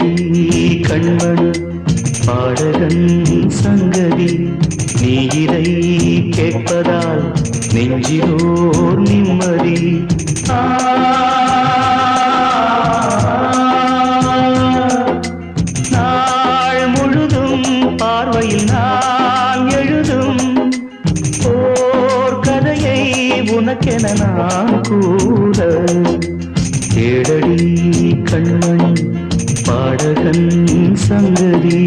கண்மணி பாடகன் சங்கதி நீ இதை கேட்பதால் நெஞ்சிலோர் நிம்மதி ஆ, நாள் முழுதும் பார்வையில் நான் எழுதும் ஓர் கதையை உனக்கென நான் கூற கேடடி கண்மணி பாடகன் சங்கதி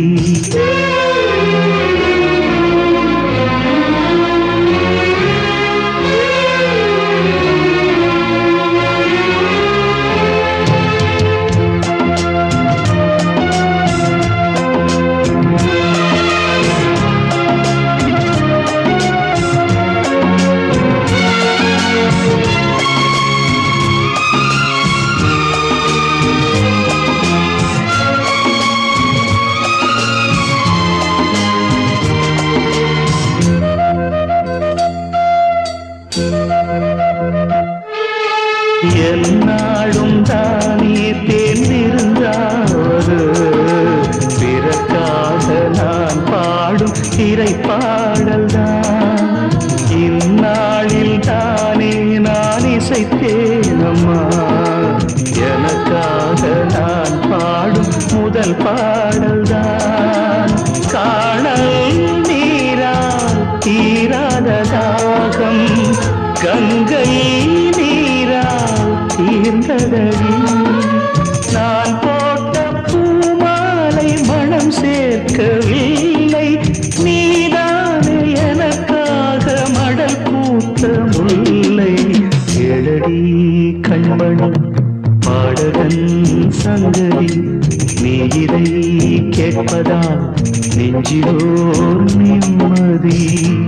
என்னாலும் தானே தேர்ந்திருந்தாவது பிறக்காக நான் பாடும் திரை பாடல்தான் இந்நாளில் தானே நான் இசைத்தேனம்மா எனக்காக நான் பாடும் முதல் பாடல்தான் காணல் நீரால் தீராத தாகம் கங்கை நீரால் தீர்ந்ததடி நான் போட்ட பூமாலை மனம் சேர்க்கவில்லை நீதானே எனக்காக மடல் பூத்த முல்லை எழடி கண்மணி பாடகன் சங்கதி நீ இதை கேட்பதால் நெஞ்சிலோர் நிம்மதி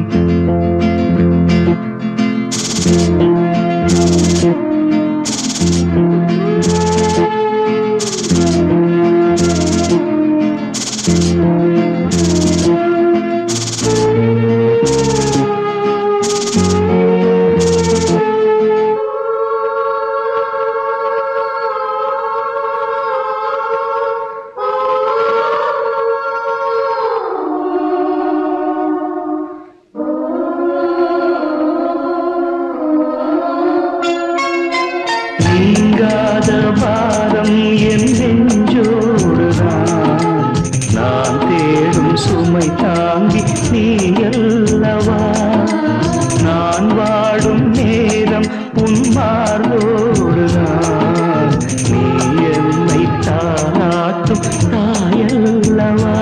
நீங்காத பாரம் என் நெஞ்சோடுதான் நான் தேடும் சுமை தாங்கி நீ அல்லவா நான் வாடும் நேரம் உன் மார்போடுதான் நீ என்னை தாளாட்டும் தாயல்லவா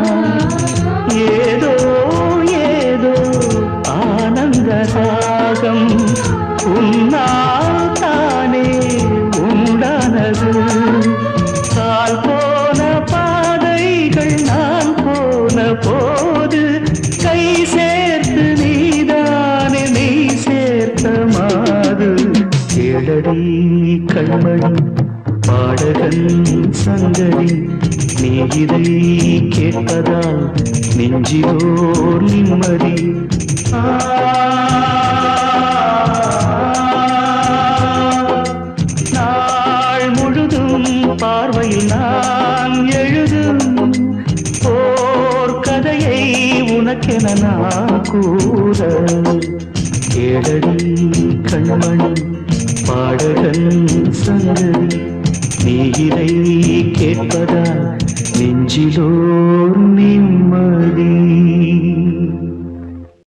ஏதோ ஏதோ ஆனந்த ராகம் உன்னால் தானே உண்டானது கால் போன பாதைகள் நான் போன போது கை சேர்த்து நீதானே நீ சேர்த்த மாது கேளடி கண்மணி பாடகன் சங்கதி நீ இதை கேட்பதால் நெஞ்சிலோர் நிம்மதி ஆ நாள் முழுதும் பார்வையில் நான் எழுதும் ஓர் கதையை உனக்கென நான் கூற கேளடி கண்மணி பாடகன் சங்கதி நீ இதை கேட்பதா நெஞ்சிலோர் நிம்மதி